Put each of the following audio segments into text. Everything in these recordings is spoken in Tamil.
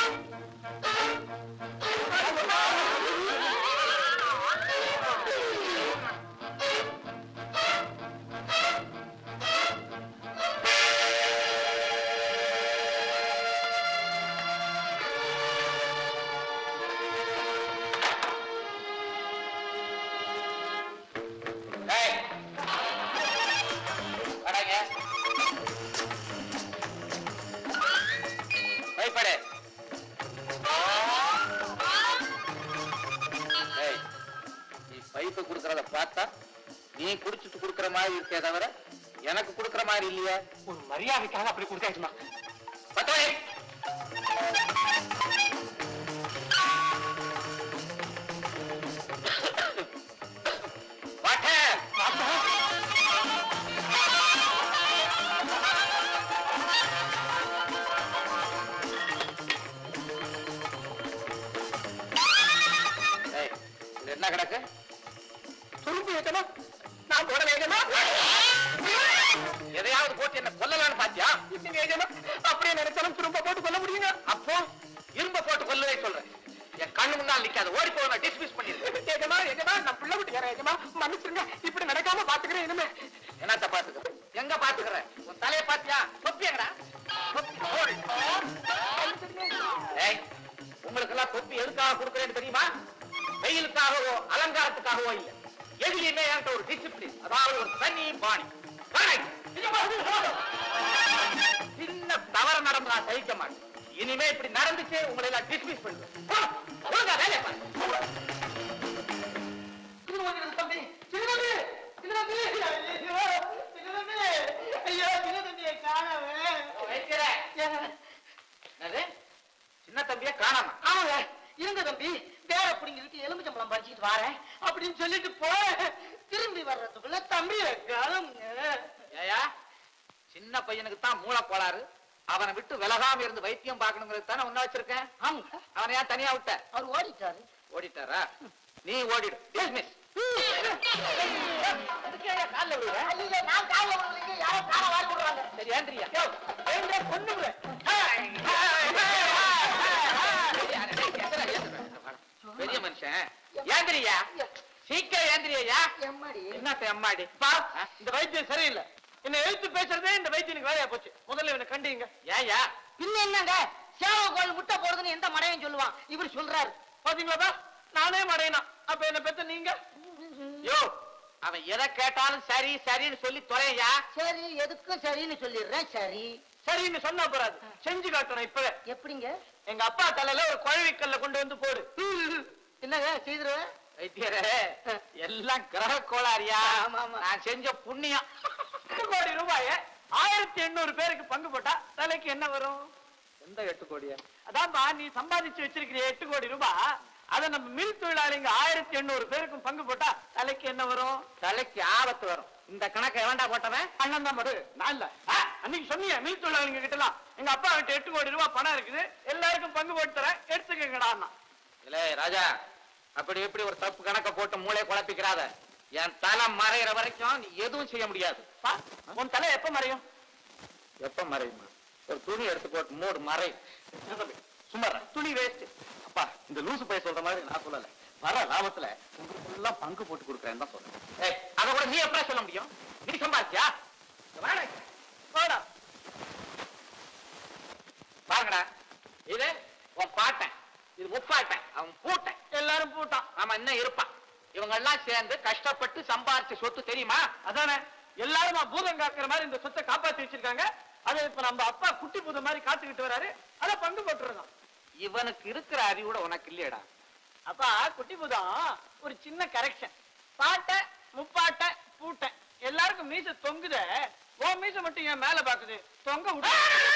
ஏய். வாடாங்க. பயப்படு. ஏய், நீ பைப்பு குடுக்கறத பார்த்தா நீ குடிச்சிட்டு குடுக்கற மாதிரி இருக்கே தவிர எனக்கு குடுக்கற மாதிரி இல்லையே ஒரு மரியாதைக்காக அப்படி கொடுத்தாச்சுமா பத்தோய் வாட்டர் ஏய், இது என்ன கிடக்கு துரும்பு ஏற்றமா நான் போட வேகமா எதையாவது போட்டு என்ன கொல்லலாம்னு பாத்தியா இல்லைங்க ஏஜமா அப்படியே நினைச்சாலும் துரும்ப போட்டு கொள்ள முடியுங்க அப்போ இரும்ப போட்டு கொல்லவே சொல்றேன் என் கண்ணு முன்னால் நிக்காத ஓடி போன டிஸ்மிஸ் பண்ணிருக்கேன் ஏஜமா ஏஜமா நான் புள்ள விட்டு ஏஜமா மன்னிச்சிருங்க இப்படி நடக்காம பாத்துக்கிறேன் இனிமே என்னத்த பாத்துக்கிற எங்க பாத்துக்கிற உன் தலைய பாத்தியா தொப்பி எங்கடா தொப்பி போடு. ஏய் உங்களுக்கு எல்லாம் தொப்பி எதுக்காக கொடுக்கறேன்னு தெரியுமா வெயிலுக்காகவோ அலங்காரத்துக்காகவோ இல்ல எதுலையுமே என்கிட்ட ஒரு டிசிப்ளின் அதாவது ஒரு தனி பாணி Correct. சின்ன தவறு நடந்து நான் சகிக்க மாட்டேன் இனிமே இப்படி நடந்துச்சு உங்களை எல்லாம் டிஸ்மிஸ் பண்ணுவேன் போ, ஒழுங்கா வேலையை பாருங்க தம்பி சின்னதம்பி சின்னதம்பி ஐயோ சின்னதம்பி ஐயோ சின்னதம்பியை காணவே வைக்கிறேன் என்னது சின்ன தம்பியை காணாம ஆமாங்க இருங்க தம்பி வேற பிடிங்கிட்டு எலுமிச்சம்பழம் பறிச்சுட்டு வரேன் அப்படின்னு சொல்லிட்டு போறேன் திரும்பி வர்றதுக்குள்ள தம்பியை காணுங்க ஏயா சின்ன பையனுக்கு தான் மூளை கோளாறு அவனை விட்டு விலகாம இருந்து வைத்தியம் பார்க்கணுங்கிறது தானே உன்ன வச்சிருக்கேன் ஆமாங்க அவனை ஏன் தனியா விட்ட அவர் ஓடிட்டாரு ஓடிட்டாரா நீ ஓடிடு Dismiss. அதுக்கு ஏன்யா கால்ல விழுற? ஐயோ நான் காலைல விழுந்தீங்க யாரோ காலை வாரி விடுறாங்க சரி ஏந்திரியா பொண்ணுங்களே பெரிய மனுஷன் ஏந்திரியா சீக்கிரம் ஏந்திரியா எம்மாடி என்னத்த அம்மாடி இந்த வைத்தியம் சரியில்லை என்ன எழுத்து பேசுறதே இந்த வைத்தியனுக்கு வேலையா போச்சு முதல்ல இவனை கண்டிங்க ஏயா பின்ன என்னங்க சேவ கோல் முட்டை போடுறதுன்னு எந்த மடையன் சொல்லுவான் இவர் சொல்றாரு பாத்தீங்களா நானே மடையனா அப்ப என்ன பெத்த நீங்க யோ அவன் எதை கேட்டாலும் சரி சரின்னு சொல்லி தொலையா சரி எதுக்கும் சரின்னு சொல்லிடுறேன் சரி சரின்னு சொன்னா போறாது செஞ்சு காட்டணும் இப்பவே எப்படிங்க எங்க அப்பா தலையில ஒரு குழவிக்கல்ல கொண்டு வந்து போடு என்னங்க செய்திருவேன் வைத்தியரே எல்லாம் கிரக கோளாறியா ஆமா, ஆமா. நான் செஞ்ச புண்ணியம் எட்டு கோடி ரூபாய ஆயிரத்தி எண்ணூறு பேருக்கு பங்கு போட்டா தலைக்கு என்ன வரும் எந்த எட்டு கோடியா அதான்பா நீ சம்பாதிச்சு வச்சிருக்கிற எட்டு கோடி ரூபாய் அதை நம்ம மில் தொழிலாளிங்க ஆயிரத்தி எண்ணூறு பேருக்கும் பங்கு போட்டா தலைக்கு என்ன வரும் தலைக்கு ஆபத்து வரும் இந்த கணக்கை வேண்டா போட்டவன் அண்ணன் தான் மறு நான் இல்ல ஆ, அன்னைக்கு சொன்னீங்க மில் தொழிலாளிங்க கிட்டலாம் எங்க அப்பா கிட்ட எட்டு கோடி ரூபாய் பணம் இருக்குது எல்லாருக்கும் பங்கு போட்டு தரேன் எடுத்துக்கங்கடா அண்ணா இல்ல ராஜா அப்படி இப்படி ஒரு தப்பு கணக்க போட்டு மூளை குழப்பிக்கிறாத என் தலை மறையிற வரைக்கும் நீ எதுவும் செய்ய முடியாது பா, உன் தலை எப்ப மறையும் எப்ப மறையுமா ஒரு துணி எடுத்து போட்டு மூடு மறை சும்மா இரு. துணி வேஸ்ட் அப்பா இந்த லூசு பைய சொல்ற மாதிரி நான் சொல்லல வர லாபத்துல உங்களுக்கு எல்லாம் பங்கு போட்டு கொடுக்குறேன்னு தான் சொல்றேன் ஏய் அத கூட நீ எப்படி சொல்ல முடியும் நீ சம்பாதிச்சியா வேணாம் போடா பாருங்கடா இது உன் பாட்டன் இது முப்பாட்டன் அவன் பூட்டன் எல்லாரும் போட்டான் ஆமா இன்னும் இருப்பான் இவங்க எல்லாம் சேர்ந்து கஷ்டப்பட்டு சம்பாரிச்ச சொத்து தெரியுமா அதானே எல்லாரும் நான் பூதம் காக்குற மாதிரி இந்த சொத்தை காப்பாத்தி வச்சிருக்காங்க அதை இப்ப நம்ம அப்பா குட்டி பூதம் மாதிரி காத்துக்கிட்டு வராரு அதை பங்கு போட்டுருந்தோம் இவனுக்கு இருக்கிற அறிவோட உனக்கு இல்லையடா அப்பா குட்டி பூதம் ஒரு சின்ன கரெக்ஷன் பாட்டை முப்பாட்டை பூட்டை எல்லாருக்கும் மீச தொங்குதே ஓ மீச மட்டும் என் மேல பாக்குது தொங்க விடு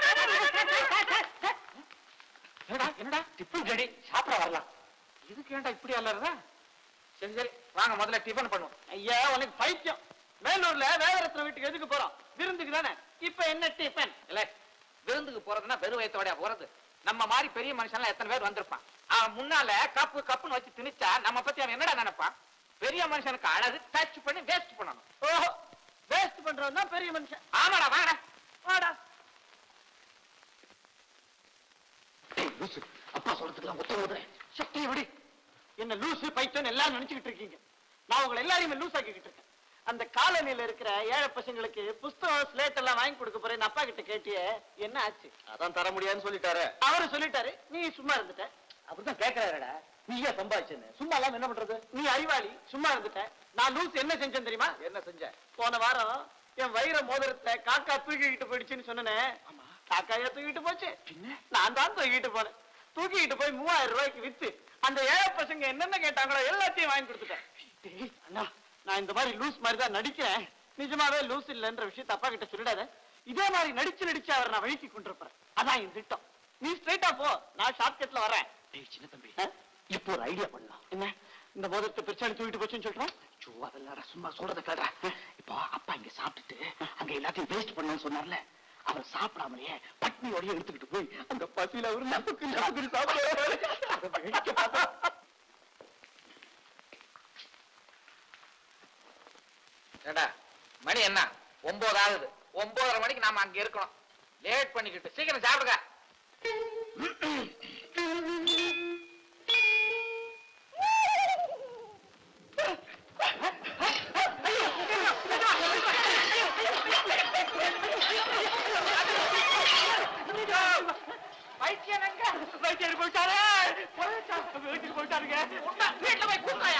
என்னடா என்னடா டிஃபன் ரெடி சாப்பிட வரலாம் இதுக்கு ஏன்டா இப்படி அலறதா சரி சரி வாங்க முதல்ல டிஃபன் பண்ணுவோம் ஐயா உனக்கு பைத்தியம் மேலூர்ல வேதரத்ன வீட்டுக்கு எதுக்கு போறோம் விருந்துக்கு தானே இப்ப என்ன டிஃபன் இல்ல விருந்துக்கு போறதுன்னா வெறும் வயத்தோட போறது நம்ம மாதிரி பெரிய மனுஷன்லாம் எத்தனை பேர் வந்திருப்பான் அவன் முன்னால கப்பு கப்புன்னு வச்சு திணிச்சா நம்ம பத்தி அவன் என்னடா நினைப்பான் பெரிய மனுஷனுக்கு அழகு டச் பண்ணி வேஸ்ட் பண்ணணும் ஓஹோ வேஸ்ட் பண்றவன் தான் பெரிய மனுஷன் ஆமாடா வாங்கடா வாடா லூசு அப்பா சொல்றதுக்கெல்லாம் ஒத்த ஓடுறேன் சக்தியை விடு என்ன லூசு பைத்தன் எல்லாம் நினைச்சுக்கிட்டு இருக்கீங்க நான் உங்களை எல்லாரையுமே லூஸ் ஆக்கிக்கிட்டு இருக்கேன் அந்த காலனில இருக்கிற ஏழை பசங்களுக்கு புஸ்தகம் ஸ்லேட் எல்லாம் வாங்கி கொடுக்க போறேன் அப்பா கிட்ட கேட்டியே என்ன ஆச்சு அதான் தர முடியாதுன்னு சொல்லிட்டாரு அவரு சொல்லிட்டாரு நீ சும்மா இருந்துட்ட அப்படிதான் கேட்கிறாருடா நீயே சம்பாதிச்சேன்னு சும்மா இல்லாம என்ன பண்றது நீ அறிவாளி சும்மா இருந்துட்ட நான் லூஸ் என்ன செஞ்சேன் தெரியுமா என்ன செஞ்ச போன வாரம் என் வைர மோதிரத்தை காக்கா தூக்கிக்கிட்டு போயிடுச்சுன்னு சொன்னேன் காக்காயா தூக்கிட்டு போச்சு நான் தான் தூக்கிட்டு போனேன் தூக்கிட்டு போய் மூவாயிரம் ரூபாய்க்கு வித்து அந்த ஏழை பசங்க என்னென்ன கேட்டாங்களோ எல்லாத்தையும் வாங்கி கொடுத்துட்டேன் டேய், அண்ணா நான் இந்த மாதிரி லூஸ் மாதிரி தான் நடிக்கிறேன் நிஜமாவே லூஸ் இல்லைன்ற விஷயத்தை அப்பா கிட்ட சொல்லிடாத இதே மாதிரி நடிச்சு நடிச்சு அவர் நான் வழிக்கு கொண்டிருப்பேன் அதான் என் திட்டம் நீ ஸ்ட்ரைட்டா போ நான் ஷார்ட் கட்ல வரேன் டேய் சின்ன தம்பி ஆ? இப்போ ஒரு ஐடியா பண்ணலாம் என்ன இந்த மோதிரத்தை பிரிச்சாடி தூக்கிட்டு போச்சுன்னு சொல்றேன் சோ அதெல்லாம் சும்மா சொல்றத கேடுறா இப்போ அப்பா இங்க சாப்பிட்டுட்டு அங்க எல்லாத்தையும் வேஸ்ட் பண்ணணும்னு சொன்னார்ல அவர் சாப்பிடாமலேயே பட்னியோடய எடுத்துக்கிட்டு போய் அந்த பசியில அவர் நமக்கு நமக்கு சாப்பிடுவாரு ஏண்டா மணி என்ன ஒன்பது ஆகுது ஒன்பதரை மணிக்கு நாம அங்க இருக்கணும் லேட் பண்ணிக்கிட்டு சீக்கிரம் சாப்பிடுங்க வைத்தியன் எங்க வைத்தியர் போயிட்டாரு வீட்டுக்கு போயிட்டாருங்க வீட்டுல போய் கூட்டாயா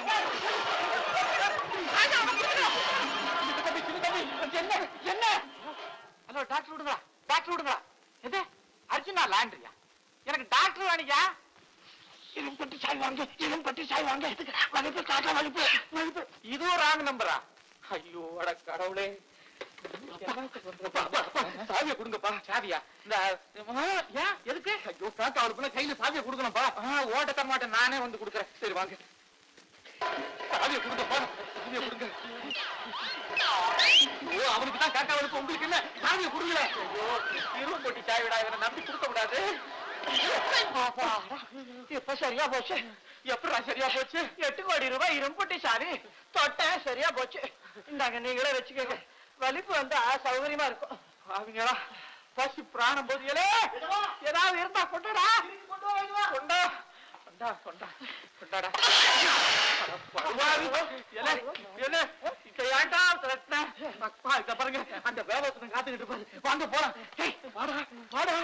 என்ன என்ன ஹலோ டாக்டர் விடுங்களா டாக்டர் விடுங்களா எது அர்ஜுனா லாண்ட்ரியா எனக்கு டாக்டர் வேணியா இளம் பட்டு சாய் வாங்க இளம் பட்டு சாய் வாங்க வகுப்பு காட்டா வகுப்பு வகுப்பு இதுவும் ராங் நம்பரா ஐயோ அட கடவுளே சாவியை கொடுங்கப்பா சாவியா இந்த ஆ, ஏன் எதுக்கு ஐயோ காக்கா அவளுக்குள்ள கையில சாவியை கொடுக்கணும்ப்பா ஆ, ஓட்ட தர மாட்டேன் நானே வந்து கொடுக்குறேன் சரி வாங்க சாவியை கொடுங்கப்பா சாவியை கொடுங்க ஐயோ அவனுக்கு தான் காக்கா அவளுக்கு உங்களுக்கு என்ன சாவியை கொடுங்களே ஐயோ இரும்பு பொட்டி சாய் விடா இவனை நம்பி கொடுக்க கூடாது எப்ப சரியா போச்சு எப்படா சரியா போச்சு எட்டு கோடி ரூபாய் இரும்புட்டி சாரி தொட்டேன் சரியா போச்சு இந்தாங்க நீங்களே வச்சுக்கோங்க வலிப்பு வந்தா சௌகரியமா இருக்கும் அவங்களா பசி பிராணம் போதியலே ஏதாவது இருந்தா கொண்டடா கொண்டா கொண்டா கொண்டா கொண்டாடா அட படுவாவி. எலே, எலே, இத ஏன்டா திரட்டுன? அப்பா, இத பாருங்க அந்த வேலோசனம் காத்துக்கிட்டு இருப்பாரு வாங்க போலாம் ஏய், வாடா வாடா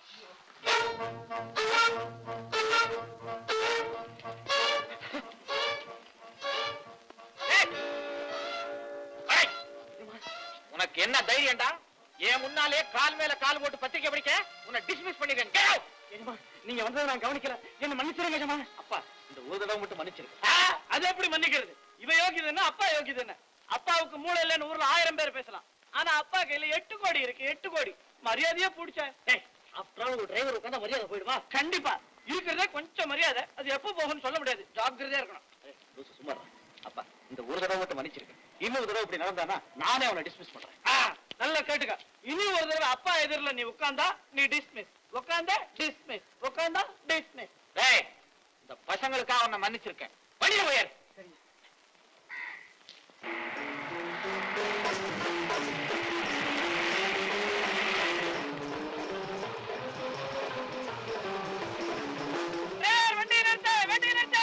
ஏய், ஏய், உனக்கு என்ன தைரியம்டா என் முன்னாலே கால் மேல கால் போட்டு பத்திரிக்கை படிக்க உன்னை டிஸ்மிஸ் பண்ணிடுறேன் Get out! எஜமா, நீங்க வந்ததை நான் கவனிக்கல என்ன மன்னிச்சிருங்க எஜமா அப்பா இந்த ஒரு தடவை மட்டும் மன்னிச்சிருங்க ஆ, அது எப்படி மன்னிக்கிறது இவ யோகிதன்னா அப்பா யோகிதன்னு அப்பாவுக்கு மூளை இல்லைன்னு ஊர்ல ஆயிரம் பேர் பேசலாம் ஆனா அப்பா கையில எட்டு கோடி இருக்கு எட்டு கோடி மரியாதையா புடிச்ச அப்புறம் ஒரு டிரைவர் உட்காந்தா மரியாதை போயிடுமா கண்டிப்பா இருக்கிறதே கொஞ்சம் மரியாதை அது எப்ப போகும்னு சொல்ல முடியாது ஜாக்கிரதையா இருக்கணும் ஏய், லூசு, சும்மா இரு. அப்பா இந்த ஒரு தடவை மட்டும் மன்னிச்சிருக்கேன் இன்னொரு தடவை இப்படி நடந்தானா நானே அவனை டிஸ்மிஸ் பண்றேன் ஆ, நல்லா கேட்டுக்க இனி ஒரு தடவை அப்பா எதிரில நீ உட்கார்ந்தா நீ டிஸ்மிஸ் உட்கார்ந்தா டிஸ்மிஸ் உட்கார்ந்தா டிஸ்மிஸ் டேய் இந்த பசங்களுக்காக உன்னை மன்னிச்சிருக்கேன் வெளியில போயாரு வண்டி நிறுத்து வண்டி நிறுத்து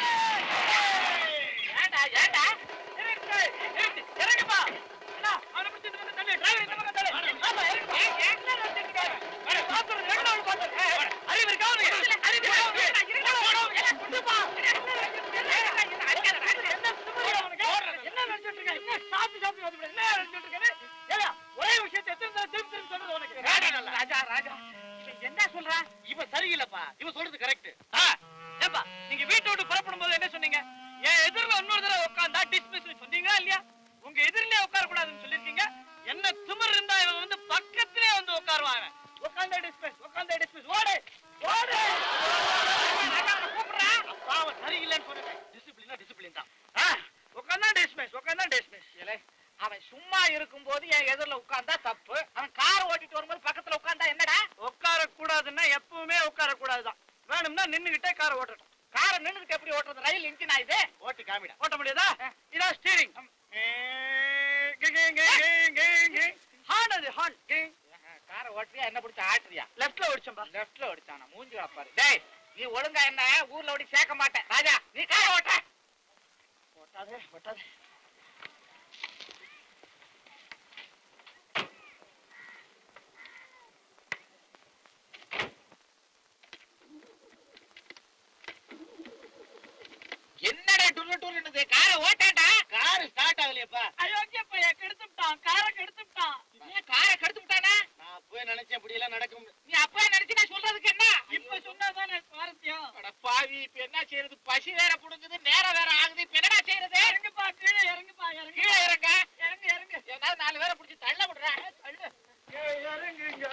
ஏண்டா ஏண்டா நிறுத்து நிறுத்து இறங்குப்பா அண்ணா அவனை பிடிச்சிட்டு வந்து தள்ளு டிரைவர் இந்த பக்கம் தள்ளு ஆமா இறங்கு எங்க நிறுத்திட்டு இருக்காரு வர பாத்துரு ரெண்டு நாள் பாத்துரு அறிவு இருக்கா உனக்கு அறிவு இருக்கா உனக்கு எல்லாம் கொண்டுப்பா என்ன நினைச்சிட்டு இருக்க என்ன சாப்பி சாப்பி வந்து என்ன நினைச்சிட்டு இருக்க ஏயா ஒரே விஷயத்தை எத்தனை தடவை திருப்பி திருப்பி சொல்றது உனக்கு ராஜா ராஜா இவன் என்ன சொல்றான் இவன் சரியில்லைப்பா இவன் சொல்றது கரெக்ட் ஏப்பா நீங்க வீட்டை விட்டு புறப்படும் போது என்ன சொன்னீங்க என் எதிரில இன்னொரு தடவை உட்கார்ந்தா டிஸ்மிஸ் சொன்னீங்களா இல்லையா உங்க எதிரிலே உட்கார கூடாதுன்னு சொல்லிருக்கீங்க என்ன திமிர் இருந்தா இவன் வந்து பக்கத்திலே வந்து உட்காருவான் இவன். உட்கார்ந்தா டிஸ்மிஸ் உட்கார்ந்தா டிஸ்மிஸ் ஓடு ஓடு கூப்பிடுறேன் அப்பா அவன் சரியில்லைன்னு சொன்னேன் டிசிப்ளினா டிசிப்ளின் தான் ஆ, உட்கார்ந்தா டிஸ்மிஸ் உட்கார்ந்தா டிஸ்மிஸ் ஏலே, அவன் சும்மா இருக்கும்போது என் எதிரில உட்கார்ந்தா தப்பு அவன் கார் ஓட்டிட்டு வரும்போது பக்கத்துல உட்கார்ந்தா என்னடா உட்கார கூடாதுன்னா எப்பவுமே உட்கார கூடாதுதான் வேணும்னா நின்னுகிட்டே காரை ஓட்டட்டும் காரை நின்னுட்டு எப்படி ஓட்டுறது ரயில் இன்ஜின் ஆயுது ஓட்டு காமிடா ஓட்ட முடியாதா இதான் ஸ்டீரிங் ஹார்ன் அது ஹார்ன் காரை ஓட்டுறியா என்ன பிடிச்ச ஆட்டுறியா லெஃப்ட்ல ஓடிச்சம்பா லெஃப்ட்ல ஓடிச்சானா மூஞ்சி பாரு டேய் நீ ஒழுங்கா என்ன ஊர்ல ஓடி சேர்க்க மாட்டேன் ராஜா நீ காரை ஓட்ட ஓட்டாதே ஓட்டாதே என்னடா டுல்லு டுல்லுன்னு காரை ஓட்டாண்டா கார் ஸ்டார்ட் ஆகலையப்பா அயோக்கிய பையன் கெடுத்துட்டான் காரை கெடுத்துட்டான் ஏன் காரை கெடுத்து விட்டானா நான் போய் நினைச்சேன் இப்படி எல்லாம் நடக்கும் நீ அப்பவே நினைச்சு நான் சொல்றதுக்கு என்ன இப்ப சொன்னாதானே சுவாரஸ்யம் அட பாவி இப்ப என்ன செய்யறது பசி வேற புடுங்குது நேரம் வேற ஆகுது இப்ப என்னடா செய்யறது இறங்குப்பா கீழே இறங்குப்பா இறங்கு கீழே இறங்க இறங்கு இறங்கு ஏதாவது நாலு பேரை பிடிச்சி தள்ள விடுறேன் தள்ளு. ஏய், இறங்குங்க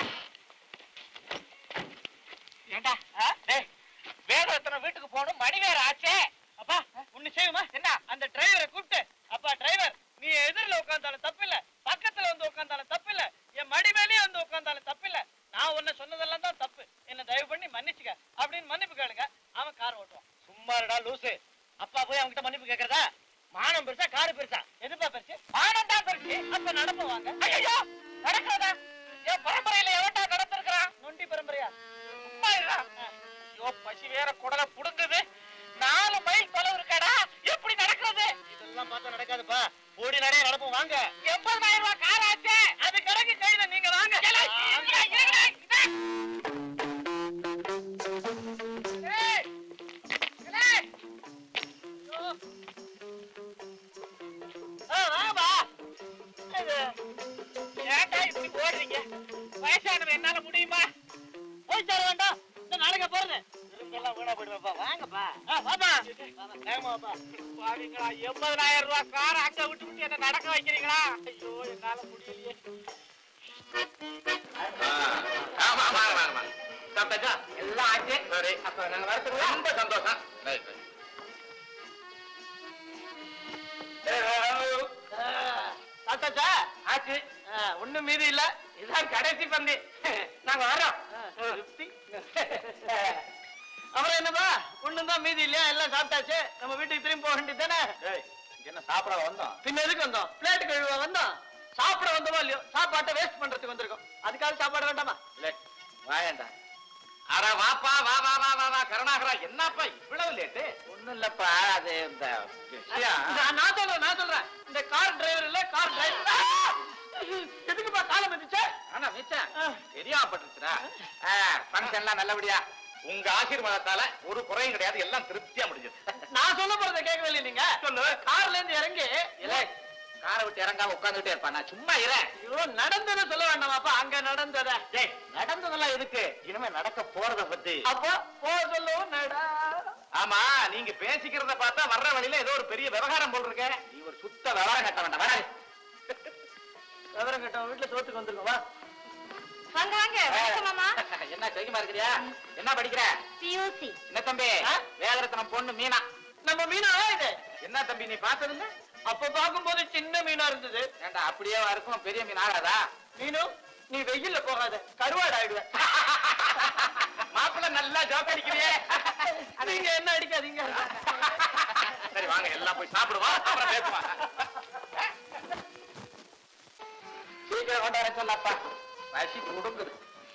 ஏண்டா டேய் வேதத்தனை வீட்டுக்கு போகணும் மணி வேற ஆச்சே அப்பா ஒண்ணு செய்யுமா என்ன அந்த டிரைவரை கூப்பிட்டு அப்பா டிரைவர் நீ எதிரில உட்கார்ந்தாலும் தப்பில்ல பக்கத்துல வந்து உட்கார்ந்தாலும் தப்பில்ல என் மடி மேலேயே வந்து உட்கார்ந்தாலும் தப்பில்ல நான் உன்னை சொன்னதெல்லாம் தான் தப்பு என்ன தயவு பண்ணி மன்னிச்சுக்க அப்படின்னு மன்னிப்பு கேளுங்க அவன் கார் ஓட்டுவான் சும்மாடா லூசு அப்பா போய் அவன்கிட்ட மன்னிப்பு கேக்குறதா மானம் பெருசா காரு பெருசா எதுப்பா பெருசு மானம் தான் பெருசு அப்ப நடப்பு வாங்க ஐயோ நடக்கிறதா என் பரம்பரையில எவன்டா நடந்திருக்கிறான் நொண்டி பரம்பரையா சும்மா இருடா. ஐயோ பசி வேற குடல புடுங்குது நாலு மைல் தொலைவு இருக்கடா எப்படி நடக்கிறது இதெல்லாம் பார்த்தா நடக்காதுப்பா ஓடி நடைய நடப்போம் வாங்க எண்பதாயிரம் ரூபாய் கார் ஆச்சே அது கணக்கு கையில நீங்க வாங்க ஏலே, இருடா, இருடா, இதா. ஏய், ஏலே. ஆ, வாங்கப்பா இது, ஏன்டா இப்படி ஓடுறீங்க வயசானவன் என்னால முடியுமா போய் தர வேண்டாம் இந்த நாளைக்கு போறது திரும்பெல்லாம் வீணா போயிடுவேப்பா வாங்கப்பா ஆ, வாப்பா வேகமாப்பா பாவீங்களா எண்பதாயிரம் ரூபாய் கார் அங்க விட்டு விட்டு என்ன நடக்க வைக்கிறீங்களா ஐயோ என்னால முடியலையே ஆமா ஆமா ஆமா ஆமா சாப்பிட்டாச்சா எல்லாம் ஆச்சு சரி அப்ப நாங்க வரதுக்கு ரொம்ப சந்தோஷம் ரைட் ரைட் சாப்பிட்டாச்சா ஆச்சு ஆ, ஒண்ணும் மீதி இல்ல இதுதான் கடைசி பந்தி நாங்க வரோம் திருப்தி. அப்புறம் என்னப்பா ஒண்ணும் தான் மீதி இல்லையா எல்லாம் சாப்பிட்டாச்சு நம்ம வீட்டுக்கு திரும்பி போக வேண்டியது தானே ஏய் இங்க என்ன சாப்பிட வந்தோம் பின்ன எதுக்கு வந்தோம் பிளேட் கழுவ வந்தோம் சாப்பிட வந்தோமோ இல்லையோ சாப்பாட்டை வேஸ்ட் பண்றதுக்கு வந்திருக்கோம் அதுக்காக சாப்பாடு வேண்டாமா இல்ல வாயண்டா அட வாப்பா வா வா வா வா வா கருணாகரா என்னப்பா இவ்வளவு லேட்டு ஒண்ணும் இல்லப்பா அது இந்த விஷயம் நான் நான் சொல்றேன் நான் சொல்றேன் இந்த கார் டிரைவர் இல்ல கார் டிரைவர் எதுக்குப்பா காலம் வந்துச்சு ஆனா மிச்சம் தெரியாம பட்டுச்சுடா ஃபங்க்ஷன்லாம் நல்லபடியா உங்க ஆசீர்வாதத்தால ஒரு குறையும் கிடையாது எல்லாம் திருப்தியா முடிஞ்சது நான் சொல்ல போறதை கேட்கவே இல்லை நீங்க சொல்லு. கார்ல இருந்து இறங்கி இல்ல காரை விட்டு இறங்காம உட்கார்ந்துட்டே இருப்பா நான் சும்மா இரேன் ஐயோ நடந்ததை சொல்ல வேண்டாமாப்பா அங்க நடந்தத டேய் நடந்ததெல்லாம் எதுக்கு இனிமே நடக்க போறத பத்தி அப்போ போ சொல்லவும் நடா ஆமா நீங்க பேசிக்கிறத பார்த்தா வர்ற வழியில ஏதோ ஒரு பெரிய விவகாரம் போல் இருக்க நீ ஒரு சுத்த விவகாரம் கட்ட வேண்டாம் வேணாம். விவரம் கேட்டவன் வீட்டுல சோத்துக்கு வந்துருக்கோம் வா வாங்க வாங்க வணக்கம் மாமா என்ன செய்யுமா இருக்கிறியா என்ன படிக்கிற பியூசி என்ன தம்பி ஆ? வேதரத்னம் பொண்ணு மீனா நம்ம மீனா இது என்ன தம்பி நீ பார்த்தது இல்ல அப்ப பார்க்கும்போது சின்ன மீனா இருந்தது ஏண்டா அப்படியே இருக்கும் பெரிய மீன் ஆகாதா மீனு நீ வெயில்ல போகாத கருவாடு ஆயிடுவ மாப்பிள்ள நல்லா ஜோக் அடிக்கிறியே நீங்க என்ன அடிக்காதீங்க சரி வாங்க எல்லாம் போய் சாப்பிடுவோம் அப்புறம் பேசுவாங்க சீக்கிரம் கொண்டாட சொல்லப்பா பசி கொடுக்குது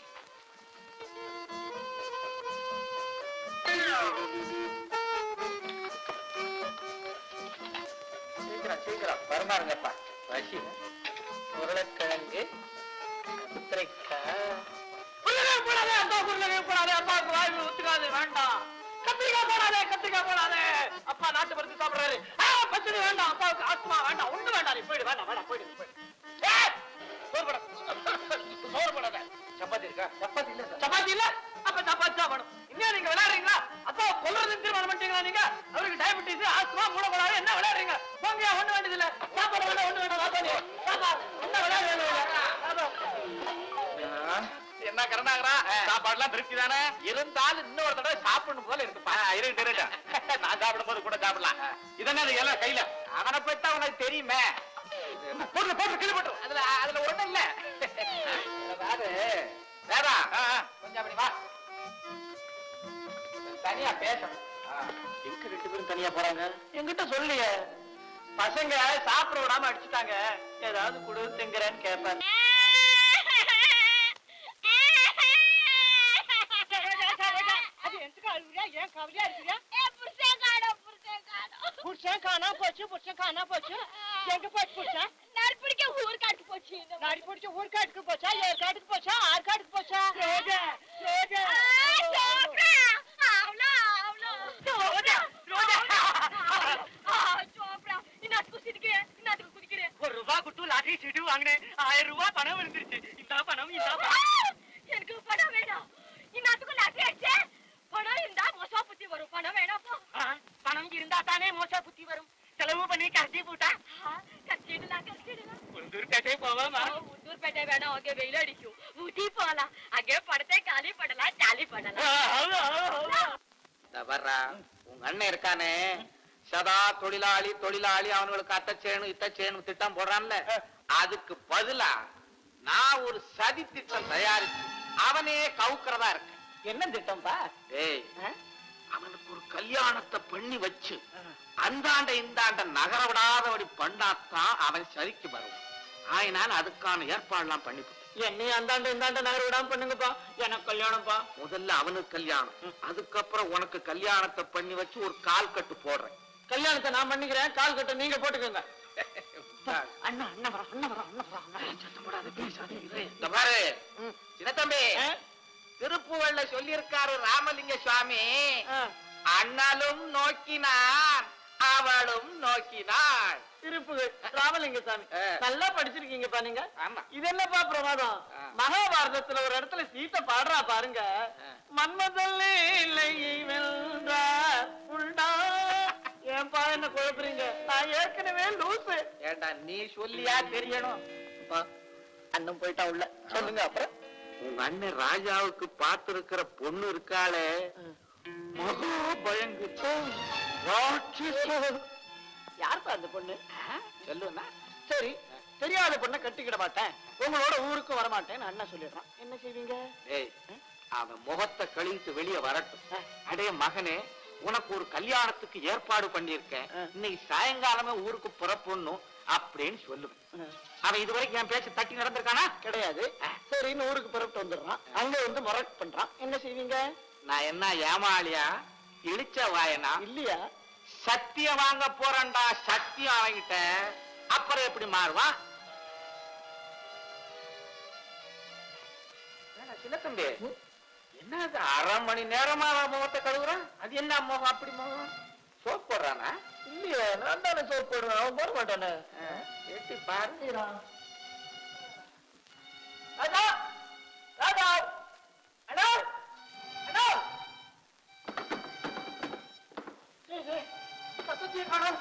சீக்கிரம் சீக்கிரம் பரிமாறுங்கப்பா பசி உருளைக்கிழங்கு கத்திரிக்காய் உருளைக்கிழங்கு போடாதே அம்மா உருளைக்கிழங்கு போடாதே அம்மாவுக்கு வாய்வு ஒத்துக்காது வேண்டாம் கத்திரிக்காய் போடாதே கத்திரிக்காய் போடாதே அப்பா நாட்டு மருந்து சாப்பிடுறாரு ஆ, பச்சடி வேண்டாம் அப்பாவுக்கு ஆஸ்மா வேண்டாம் ஒண்ணு வேண்டாம் நீ போயிடு வேண்டாம் வேண்டாம் போயிடு போயிடு ஏய், சோறு போடாத. சோறு போடாத. சப்பாத்தி இருக்கா சப்பாத்தி இல்ல சார் சப்பாத்தி இல்ல அப்ப சப்பாத்தி தான் வேணும் இன்னும் நீங்க விளையாடுறீங்களா அப்பா கொல்றது தீர்மானம் பண்ணிட்டீங்களா நீங்க அவருக்கு டயபெட்டிஸ் ஆஸ்மா மூல கோளாறு என்ன விளையாடுறீங்க போங்க ஒண்ணு வேண்டியது இல்ல சாப்பாடு வேண்டாம் ஒண்ணு வேண்டாம் வாப்பா நீ வாப்பா என்ன விளையாட வேணும் என்ன கருணாகரா சாப்பாடுலாம் திருப்தி தானே இருந்தாலும் இன்னொரு தடவை சாப்பிடணும் போல இருக்குப்பா இருக்கு இருக்கட்டும் நான் சாப்பிடும் போது கூட சாப்பிடலாம் இதென்ன எல்லாம் கையில அவனை பத்தி அவனுக்கு தெரியுமே போட்டு போட்டு கிளி போட்டு அதுல அதுல ஒண்ணும் இல்ல வேறு வேறா கொஞ்சம் அப்படி வா தனியா பேசணும் எங்க ரெண்டு பேரும் தனியா போறாங்க என்கிட்ட சொல்லியே பசங்க சாப்பிட விடாம அடிச்சுட்டாங்க ஏதாவது குடு திங்கிறேன்னு கேட்பேன் புருஷன் காணா போச்சு புருஷன் காணா போச்சு எங்க போச்சு புருஷன் நான் பிடிக்க ஊர் காட்டு போச்சு நாடி பிடிச்ச ஊர்காட்டுக்கு போச்சா ஏற்காட்டுக்கு போச்சா ஆற்காட்டுக்கு போச்சா ரோஜா ரோஜா ஒரு ரூபா குட்டு லாட்டரி சீட்டு வாங்கினேன் ஆயிரம் ரூபாய் பணம் விழுந்துருச்சு இந்த பணம் இந்த பணம் எனக்கு பணம் வேணாம் இன்னத்துக்கு லாட்டரி அடிச்சே பணம் இருந்தா மோசா புத்தி வரும் பணம் வேணாப்பா ஆ, பணம் இருந்தா தானே மோசா புத்தி வரும் செலவு பண்ணி கட்டி போட்டா கட்டிடலாம் கட்டிடலாம் குந்தூர் பேட்டை போவாமா உந்தூர்பேட்டை வேணாம் அங்கே வெயில் அடிக்கும் ஊட்டி போகலாம் அங்கே படத்தை காலி பண்ணலாம் ஜாலி பண்ணலாம் இந்த வர்றா உங்க அண்ணன் இருக்கானே சதா தொழிலாளி தொழிலாளி அவனுங்களுக்கு அத்தை செய்யணும் இத்த செய்யணும் திட்டம் போடுறான்ல அதுக்கு பதிலா நான் ஒரு சதி திட்டம் தயாரிச்சு அவனே கவுக்கிறதா இருக்கேன் என்ன திட்டம்பா ஏய் அவனுக்கு ஒரு கல்யாணத்தை பண்ணி வச்சு அந்தாண்ட இந்தாண்ட நகர விடாதபடி பண்ணாதான் அவன் சரிக்கு வருவான் ஆயினால் அதுக்கான ஏற்பாடுலாம் பண்ணி கொடுத்தேன். என்னையும் அந்தாண்ட இந்தாண்ட நகர விடாம பண்ணுங்கப்பா எனக்கு கல்யாணம்ப்பா முதல்ல அவனுக்கு கல்யாணம் அதுக்கப்புறம் உனக்கு கல்யாணத்தை பண்ணி வச்சு ஒரு கால் கட்டு போடுறேன் கல்யாணத்தை நான் பண்ணிக்கிறேன் கால் கட்ட நீங்க போட்டுக்கோங்க அண்ணா அண்ணா வர அண்ணா வர அண்ணா வர அண்ணா சத்தம் போடாத பேசாதே இரு. இந்த பாரு ம். சின்னத்தம்பி ஆ? திருப்புவள்ಳ சொல்லியிருக்காரு ராமலிங்க சுவாமி ஆ, அண்ணலும் நோக்கினான் அவளும் நோக்கினாள் திருப்பு ராமலிங்க சாமி ஆ. நல்லா படிச்சிருக்கீங்கப்பா நீங்க ஆமா இது என்னப்பா பிரமாதம் ஆ. மகாபாரதத்துல ஒரு இடத்துல சீத்தை பாடுறா பாருங்க ஆ. மன்மதல்லே இல்லை வென்றார் உண்டா ஏன்பா என்ன குழப்புறீங்க நான் ஏற்கனவே லூசு ஏண்டா நீ சொல்லியா தெரியணும் அண்ணன் போயிட்டா உள்ள சொல்லுங்க அப்புறம் உங்க அண்ணன் ராஜாவுக்கு பார்த்திருக்கிற பொண்ணு இருக்காளே மகா பயங்கு யாருப்பா அந்த பொண்ணு சொல்லுவா சரி தெரியாத பொண்ணை கட்டிக்கிட மாட்டேன் உங்களோட ஊருக்கு வர மாட்டேன்னு அண்ணன் சொல்லிடுறான் என்ன செய்வீங்க ஏய் அவன் முகத்தை கழித்து வெளியே வரட்டும் அடே மகனே உனக்கு ஒரு கல்யாணத்துக்கு ஏற்பாடு பண்ணியிருக்கேன் ஆ. இன்னைக்கு சாயங்காலமே ஊருக்கு புறப்படணும் அப்படின்னு சொல்லுவேன் அவன் இதுவரைக்கும் என் பேச்ச தட்டி நடந்திருக்கானா கிடையாது சரின்னு ஊருக்கு புறப்பட்டு வந்துடுறான் அங்க வந்து மொரட் பண்றான் என்ன செய்வீங்க நான் என்ன ஏமாளியா இழிச்ச வாயனா இல்லையா சத்தியம் வாங்க போறேன்டா சத்தியம் அவங்கிட்ட அப்புறம் எப்படி மாறுவான் ஏண்டா, சின்ன தம்பி என்ன அது அரை மணி நேரமா அவன் முகத்தை கழுவுறான் அது என்ன முகம் அப்படி முகம் சோப் போடுறானா இல்லையே நான் தானே சோப் போடுறேன் அவன் போட மாட்டானே ஆ, எட்டி பாரு ராஜா ராஜா அண்ணா அண்ணா ஏய், ஏய், சத்தத்தையே காணோம்.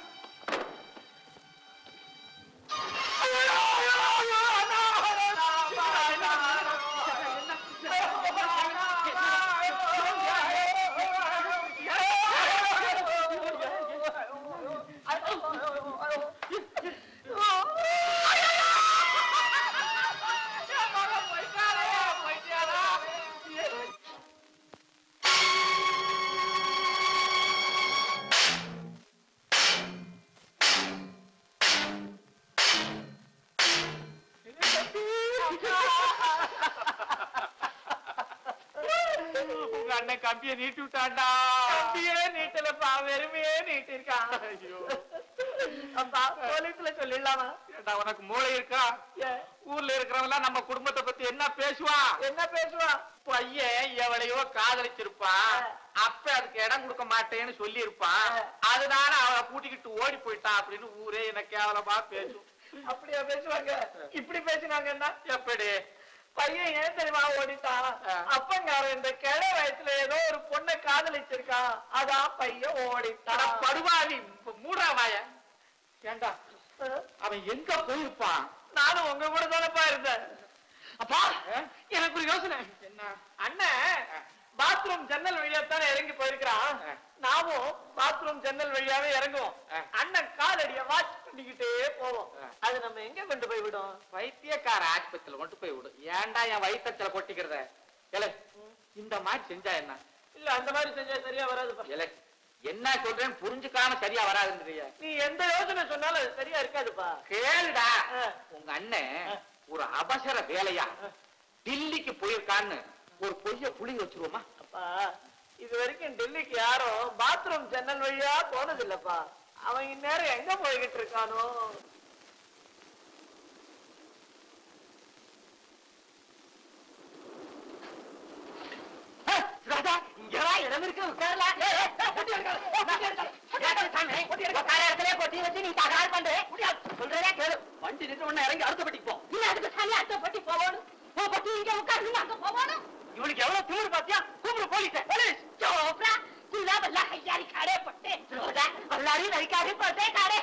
உங்க அண்ணன் கம்பியை நீட்டி விட்டான்டா கம்பியே நீட்டலப்பா வெறுமையே நீட்டிருக்கான் ஐயோ. அப்பா போலீஸ்ல சொல்லிடலாமா ஏண்டா, உனக்கு மூளை இருக்கா ஏன், ஊர்ல இருக்கிறவங்க நம்ம குடும்பத்தை பத்தி என்ன பேசுவான் என்ன பேசுவான் பையன் எவளையோ காதலிச்சிருப்பான் அப்ப அதுக்கு இடம் கொடுக்க மாட்டேன்னு சொல்லி இருப்பான் அதனால அவளை கூட்டிக்கிட்டு ஓடி போயிட்டான் அப்படின்னு ஊரே என்ன கேவலமா பேசும் அப்படியா பேசுவாங்க இப்படி பேசினாங்கன்னா எப்படி பையன் ஏன் தெரியுமா ஓடிட்டான் அப்பங்காரன் இந்த கிழ வயசுல ஏதோ ஒரு பொண்ணை காதலிச்சிருக்கான் அதான் பையன் அட ஓடிட்டான் படுவாவி மூடா வாய ஏண்டா அவன் எங்க போயிருப்பான் நானும் உங்க கூட தானப்பா இருந்தேன் அப்பா எனக்கு ஒரு யோசனை என்ன அண்ணன் பாத்ரூம் ஜன்னல் வழியா தானே இறங்கி போயிருக்கிறான் நாமும் பாத்ரூம் ஜன்னல் வழியாவே இறங்குவோம் அண்ணன் காலடிய வாட்ச் பண்ணிக்கிட்டே போவோம் அது நம்ம எங்க கொண்டு போய் விடும் வைத்தியக்கார ஆஸ்பத்திரியில கொண்டு போய் விடு ஏன்டா என் வயித்தச்சல கொட்டிக்கிறத ஏலே இந்த மாதிரி செஞ்சா என்ன இல்ல அந்த மாதிரி செஞ்சா சரியா வராதுப்பா ஏலே என்ன சொல்றேன்னு புரிஞ்சுக்காம சரியா வராதுன்றிய நீ எந்த யோசனை சொன்னாலும் அது சரியா இருக்காதுப்பா கேளுடா ஆ. உங்க அண்ணன் ஒரு அவசர வேலையா டில்லிக்கு போயிருக்கான்னு ஒரு பொய்ய புளி வச்சிருவோமா அப்பா இது வரைக்கும் டெல்லிக்கு யாரும் பாத்ரூம் ஜன்னல் வழியா போனது இல்லப்பா அவன் இந்நேரம் எங்க போய்கிட்டு இருக்கானோ ராஜா இங்கதான் இடம் இருக்கு உட்காரலாம் ஏய், ஏய், ஏய், பொட்டி எடுக்காத, பொட்டி எடுக்காத. ஏய், சாமி, பொட்டி எடுக்காத. உட்கார இடத்துலயே பொட்டி வச்சு நீ தகராறு பண்ற. முடியாது. சொல்றதே கேளு. வண்டி நின்று உடனே இறங்கி அடுத்த பெட்டிக்கு போ. இல்ல அதுக்கு சாமி அடுத்த பட்டி போகணும் உன் பட்டி இங்க உட்கார்ந்து அங்க போகணும் இவனுக்கு எவ்வளவு திமிரு பாத்தியா கூப்பிடு போலீஸ் போலீஸ் चोपड़ा तुला बल्ला हजारी खाड़े पट्टे रोजा बल्लारी लड़कारी पट्टे खाड़े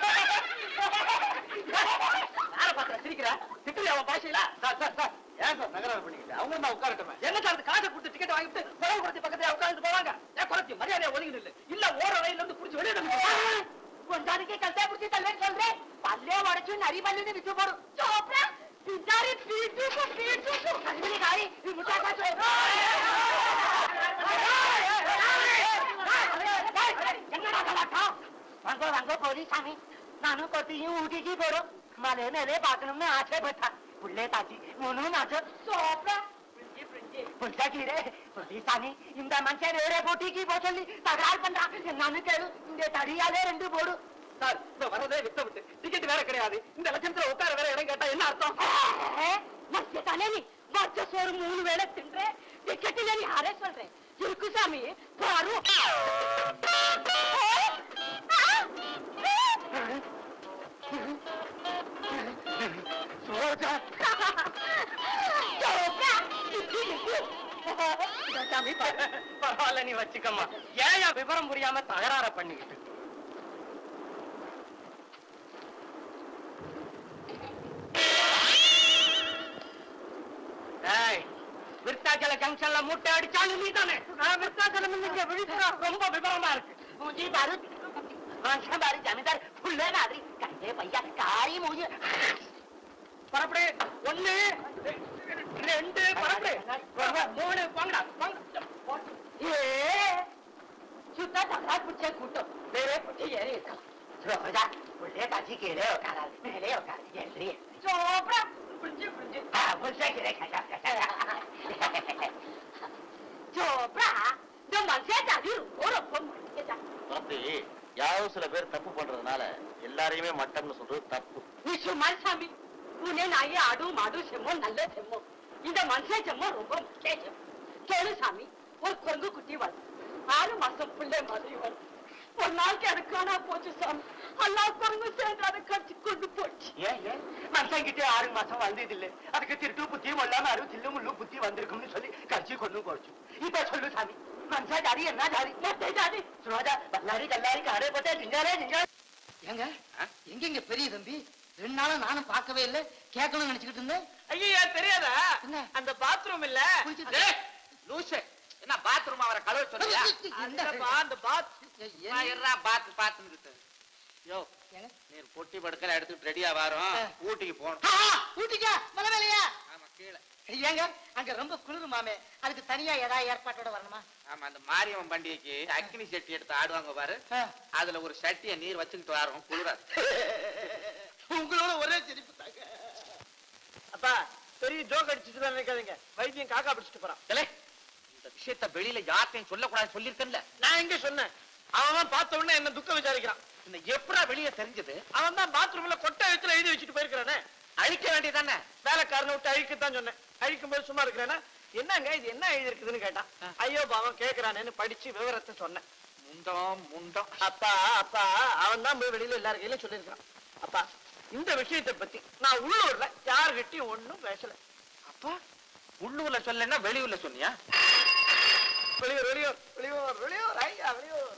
யார பாத்திர சிரிக்கிற திட்டு அவன் பாஷையில சார் சார் சார் ஏன் சார் நகராறு பண்ணிக்கிட்டு அவங்க தான் உட்காரட்டுமே என்ன சார் காசை கொடுத்து டிக்கெட் வாங்கிட்டு குறவு குறைச்சி பக்கத்துல உட்கார்ந்து போவாங்க ஏன் குறைச்சி மரியாதையா ஒதுங்கிட்டு இல்ல இல்ல ஓர ரயில்ல இருந்து புடிச்சு வெளியே కొందాని కి కల్తే పుట్టి తల్లే చల్రే పల్లె వడచు నరి పల్లెని విచ్చు పోడు చోపడా తింటారి పీటు పీటు కల్లి గారి ఈ ముటాకా చోపడా என்னடா கலாட்டம் வாங்கோ வாங்கோ போலீஸ் சாமி நானும் கொத்தியும் ஊட்டிக்கு போறோம் மலை மேலே பார்க்கணும்னு ஆசைப்பட்டா புள்ளே தாச்சி மூணும் நாச்சு சோப்ரா புள்ளாக்கீரே போலீஸ் சாமி இந்த மனுஷன் வேற போட்டிக்கு போ சொல்லி தகராறு பண்றான் என்னன்னு கேளு இந்த தடியாலே ரெண்டு போடு சார் இப்ப வரதே வித்த விட்டு டிக்கெட் வேற கிடையாது இந்த லட்சத்துல உட்கார வேற இடம் கேட்டா என்ன அர்த்தம் மத்திய தலைவி மச்ச சோறு மூணு வேளை தின்றேன் டிக்கெட்டில் நீ யாரே சொல்றேன் இருக்கு சாமி பாரு சோஜா சாமி பரவாயில்ல நீ வச்சுக்கம்மா ஏன் விவரம் புரியாம தகராற பண்ணிக்கிட்டு ஏய், விருத்தாச்சல ஜங்ஷன்ல மூட்டை அடிச்சாலும் நீ தானே நான் விருத்தாச்சலம் இங்க விழிக்கிறா ரொம்ப விவரமா இருக்கு मुझे बारू मानसा बारी जमींदार फुल्ले नादरी कंडे भैया कारी मुझे பரப்படு ஒண்ணு ரெண்டு பரப்படு மூணு வாங்கடா வாங்க ये सुता झगड़ा पुछे कूटो मेरे पुछे ये रे रोजा फुल्ले काजी केले होकार मेले होकार ये रे चोपड़ा पुंजी पुंजी हां पुंजी केले खाजा चोपड़ा जो मनसे जादी और अपन के जा அப்படி யாரோ சில பேர் தப்பு பண்றதுனால எல்லாரையுமே மட்டம்னு சொல்றது தப்பு விஷ்ணுமான் சாமி உன்னை நாயே ஆடு மாடு செம்மோ நல்ல செம்மோ இந்த மனுஷன் செம்மோ ரொம்ப முக்கியம் கேளு சாமி ஒரு குரங்கு குட்டி வரும் ஆறு மாசம் பிள்ளை மாதிரி வரும் ஒரு நாளைக்கு அது காணா போச்சு சாமி எல்லா குரங்கு சேர்ந்து அதை கடிச்சு கொண்டு போச்சு ஏன் ஏன் மனுஷன் கிட்டே ஆறு மாசம் வந்தது இல்ல அதுக்கு திருட்டு புத்தியும் இல்லாம அறுபது சில்லு முள்ளு புத்தி வந்திருக்கும்னு சொல்லி கடிச்சு கொண்டு போச்சு இப்ப சொல்லு சாமி மனுஷன் ஜாதி என்ன ஜாதி நெட்டை ஜாதி சுரோஜா பல்லாரி கல்லாரி காரே போட்டே ஜிஞ்சாரே ஜிஞ்சா ஏங்க எங்கெங்க பெரிய தம்பி ரெண்டு நாளா நானும் பார்க்கவே இல்ல கேட்கணும்னு நினைச்சுக்கிட்டு இருந்தேன் ஐயா தெரியாதா என்ன? அந்த பாத்ரூம் இல்ல குளிச்சிட்டு- டேய், லூசு என்ன பாத்ரூம் அவரை கழுவ சொன்னியா இந்த- அந்தப்பா, அந்த பாத் ஏய், ஏன்? நான் இருடா பாத்து பாத்துன்னு யோ ஏங்க? நீ பொட்டி படுக்கல எடுத்துட்டு ரெடியா வரோம் ஆ. ஊட்டிக்கு போகணும் ஆ, ஆ, ஊட்டிக்கா மலை மேலையா ஆமா கீழே ஏங்க அங்க ரொம்ப குளிர் மாமே அதுக்கு தனியா ஏதாவது ஏற்பாட்டோட வரணுமா ஆமா அந்த மாரியம்மன் பண்டிகைக்கு அக்னி சட்டி எடுத்து ஆடுவாங்க பாரு ஆ. அதுல ஒரு சட்டிய நீர் வச்சுக்கிட்டு வரோம் குளிராது உங்களோட ஒரே சிரிப்பு தாங்க அப்பா பெரிய ஜோக் அடிச்சுட்டு தான் நினைக்காதீங்க வைத்தியம் காக்கா பிடிச்சிட்டு போறான் ஏலே, இந்த விஷயத்த வெளியில யார்ட்டையும் சொல்லக்கூடாது சொல்லியிருக்கேன்ல நான் எங்க சொன்னேன் அவன் பார்த்த உடனே என்ன துக்கம் விசாரிக்கிறான் இந்த எப்படா வெளியே தெரிஞ்சது அவன் தான் பாத்ரூம்ல கொட்டை வச்சுல எழுதி வச்சுட்டு போயிருக்கிறானே அழிக்க வேண்டியதானே வேலைக்காரனை விட்டு அழிக்கத்தான் சொன்னேன் அழிக்கும் போது சும்மா இருக்கிறேன்னா என்னங்க இது என்ன எழுதி இருக்குதுன்னு கேட்டான் ஐயோ பாவம் கேக்குறானேன்னு படிச்சு விவரத்தை சொன்னேன் முண்டம் முண்டம் அப்பா அப்பா அவன் தான் போய் வெளியில எல்லார் கையிலும் சொல்லியிருக்கிறான் அப்பா இந்த விஷயத்தை பத்தி நான் உள்ளூர்ல யாருகிட்டயும் ஒண்ணும் பேசல அப்பா உள்ளூர்ல சொல்லனா வெளியூர்ல சொன்னியா வெளியூர் வெளியூர் வெளியூர் வெளியூர் ஐயா வெளியூர்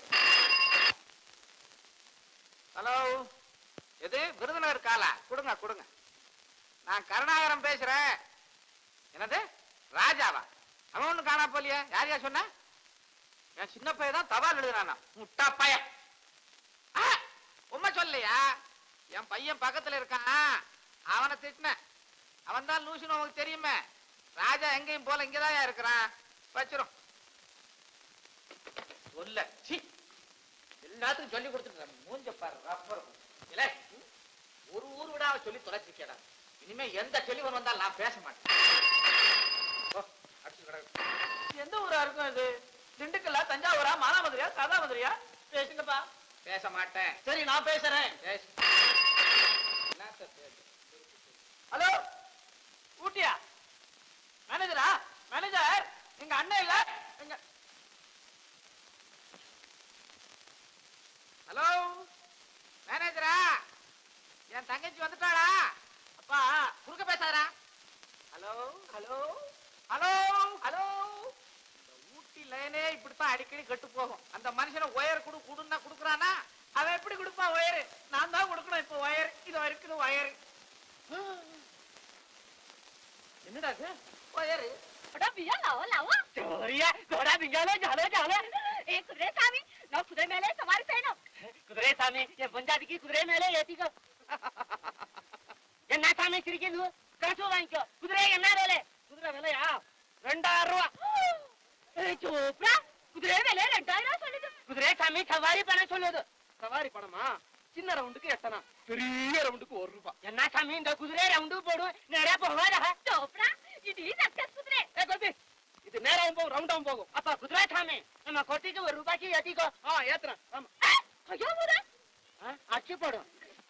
ஹலோ எது விருதுநகர் காலா கொடுங்க கொடுங்க நான் கருணாகரம் பேசுறேன் என்னது ராஜாவா அவன் ஒண்ணு காணா போலியே யார் யார் சொன்ன என் சின்ன பையன் தான் தபால் எழுதுறானா முட்டா பையன் ஆ, உண்மை சொல்லையா என் பையன் பக்கத்துல இருக்கான் அவனை திட்டினேன் அவன் தான் லூசுன்னு உனக்கு தெரியுமே ராஜா எங்கேயும் போல இங்கதான் இருக்கிறான் வச்சிரும் சொல்ல சி எல்லாத்துக்கும் சொல்லி கொடுத்துட்டு மூஞ்ச பாரு ரப்பர் இல்ல ஒரு ஊர் விடாம சொல்லி தொலைச்சிருக்கேடா இனிமே எந்த தெளிவன் வந்தாலும் நான் பேச மாட்டேன் ஓ, அடிச்சு கிடக்கு. எந்த ஊரா இருக்கும் இது திண்டுக்கல்லா தஞ்சாவூரா மானாமதுரையா கதாமதுரையா பேசுங்கப்பா பேச மாட்டேன் சரி நான் பேசுறேன் பேசு. என்னத்த பேசு? ஹலோ ஊட்டியா மேனேஜரா மேனேஜர் எங்க அண்ணன் இல்ல எங்க ஹலோ மேனேஜரா என் தங்கச்சி வந்துட்டாளா அப்பா குறுக்க பேசாரா ஹலோ ஹலோ ஹலோ ஹலோ இந்த ஊட்டி லைனே இப்படித்தான் அடிக்கடி கெட்டு போகும் அந்த மனுஷனை ஒயர் கொடு கொடுன்னா கொடுக்குறானா அவன் எப்படி கொடுப்பான் ஒயரு நான் தான் கொடுக்கணும் இப்போ ஒயர் இது இருக்குது ஒயர் என்னடா இது ஒயரு बड़ा भैया लाओ लाओ चोरिया घोड़ा भिंगालो झालो झालो ए कुदरे स्वामी ना कुदरे मेले सवारी पहनो ಕುದುರೆ ಸ್ವಾಮಿ ಬಂಜಾದಿಗೆ ಕುದುರೆ ಮೇಲೆ ಏತಿಗೋ என்ன சாமி சிரிக்கணும் காசு வாங்கிக்கோ குதிரை என்ன விலை குதிரை விலையா ரெண்டாயிரம் ரூபா चोपड़ा कुदरे मेले ரெண்டாயிரம் சொல்லுது குதிரை சாமி சவாரி பணம் சொல்லுது சவாரி பணமா சின்ன ரவுண்டுக்கு எத்தனை பெரிய ரவுண்டுக்கு ஒரு ரூபாய் என்ன சாமி இந்த குதிரை ரவுண்டு போடும் நிறைய போகாதா चोपड़ा இது சக்சஸ் குதிரை ஏ கோபி இது நேராவும் போகும் ரவுண்டாவும் போகும் அப்ப குதிரை சாமி நம்ம கொட்டிக்கு ஒரு ரூபாய்க்கு ஏத்திக்கோ ஆ ஏத்துறேன் ஆமா ஐயோ முறை ஆ, அச்சு போடும்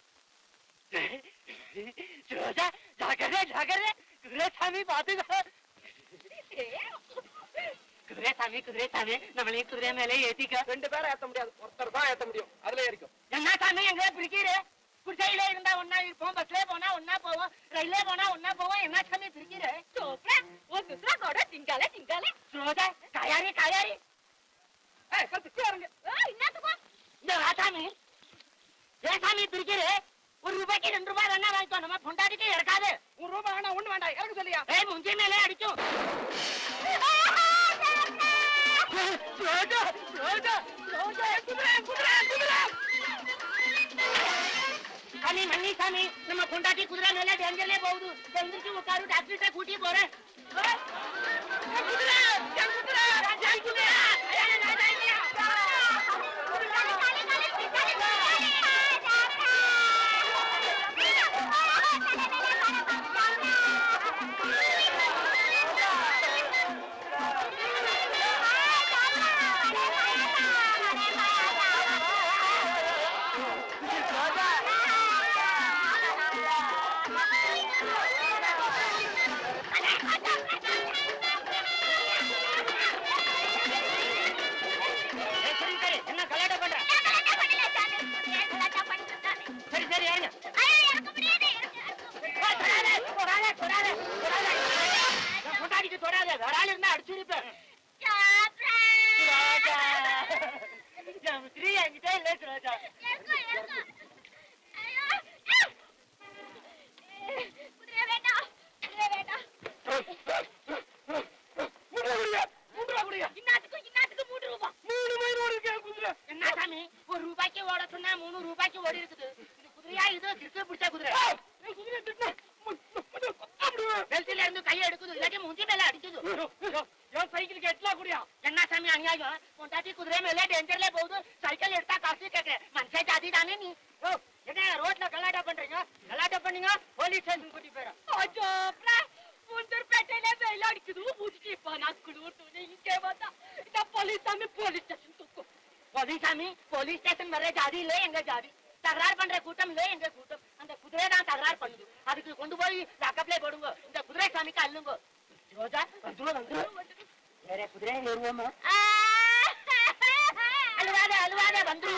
ரோஜா ஜாகிரதை ஜாகிரதை குதிரை சாமி பாத்துக்கோ குதிரை சாமி குதிரை சாமி நம்மளையும் குதிரை மேலே ஏத்திக்க ரெண்டு பேரும் ஏத்த முடியாது ஒருத்தர் தான் ஏத்த முடியும் அதுல ஏறிக்கும் என்ன சாமி எங்க பிரிக்கிறே குடிசையில இருந்தா ஒன்னா இருப்போம் பஸ்ல போனா ஒன்னா போவோம் ரயில்ல போனா ஒன்னா போவோம் என்ன சாமி பிரிக்கிறே चोपड़ा वो दूसरा घोड़ा चिंगाले चिंगाले ரோஜா காயாரி காயாரி ஏய் கொஞ்சம் சேருங்க இன்னத்துக்கு இந்த வா சாமி ஏன் சாமி பிரிக்கிறே ஒரு ரூபாய்க்கு ரெண்டு ரூபாய் வேணா வாங்கிக்கோ நம்ம பொண்டாட்டிக்கு இறக்காது ஒரு ரூபாய் வேணா ஒண்ணு வேண்டாம் எனக்கு சொல்லியா ஏய் முஞ்சி மேலே அடிக்கும் ரோஜா ரோஜா ரோஜா குதிரை குதிரை குதிரை சாமி மன்னி சாமி நம்ம பொண்டாட்டி குதிரை மேல டேஞ்சர்லே போகுது எந்திரிச்சு உட்காரு டாக்டர்கிட்ட கூட்டி போறேன் ஆ? என் குதிரை என் குதிரை என் குதிரை ஐயா, நான் தான் இல்லையா? ஏய், சரி சரி என்ன கலாட்டா பண்ற சரி சரி ஏறுங்க ஏய், தொடாதே, தொடாதே, தொடாதே, தொடாதே. என் பொண்டாட்டிக்கு தொடாதே வேற ஆள் இருந்தா அடிச்சிருப்பேன் ராஜா என் ஸ்ரீ என்கிட்ட இல்ல ராஜா குதிரை வேண்டாம் குதிரை வேண்டாம் இன்னாத்துக்கு இன்னாத்துக்கு மூன்று ரூபாய் மூணு மணி ஓடி இருக்கேன் குதிரை என்ன சாமி ஒரு ரூபாய்க்கு ஓட சொன்னா மூணு ரூபாய்க்கு ஓடி இருக்குது இது குதிரையா இது கிறிஸ்து பிடிச்ச குதிரை குதிரை திட்டினா பெல்ட்டில இருந்து கையை எடுக்குது இல்லாட்டி முஞ்சி மேல அடிக்குது என் சைக்கிளுக்கு எட்லா குடியா என்ன சாமி அநியாயம் பொண்டாட்டி குதிரை மேல டேஞ்சர்ல போகுது சைக்கிள் எடுத்தா காசு கேக்குறேன் மனுஷன் ஜாதி தானே நீ ஓ, என்ன ரோட்ல கலாட்டா பண்றீங்க கலாட்டா பண்ணீங்க போலீஸ் ஸ்டேஷன் கூட்டி போயிடும் அஜோப்ல புந்தர்பேட்டையில வெயில் அடிக்குது பூச்சிட்டு இப்ப நான் குளிர்ந்து இங்கே வந்தா இந்த போலீஸ் சாமி போலீஸ் ஸ்டேஷன் தூக்கும் போலீஸ் சாமி போலீஸ் ஸ்டேஷன் வர ஜாதி இல்ல எங்க ஜாதி தகராறு பண்ற கூட்டம் இல்ல எங்க கூட்டம் அந்த குதிரை தான் தகராறு பண்ணுது அதுக்கு கொண்டு போய் லாக்கப்ல போடுங்க இந்த குதிரை சாமிக்கு அள்ளுங்க ரோஜா வந்துடும் வந்துடும் வேற குதிரை ஏறுவோமா அழுவாத அழுவாத வந்துடும்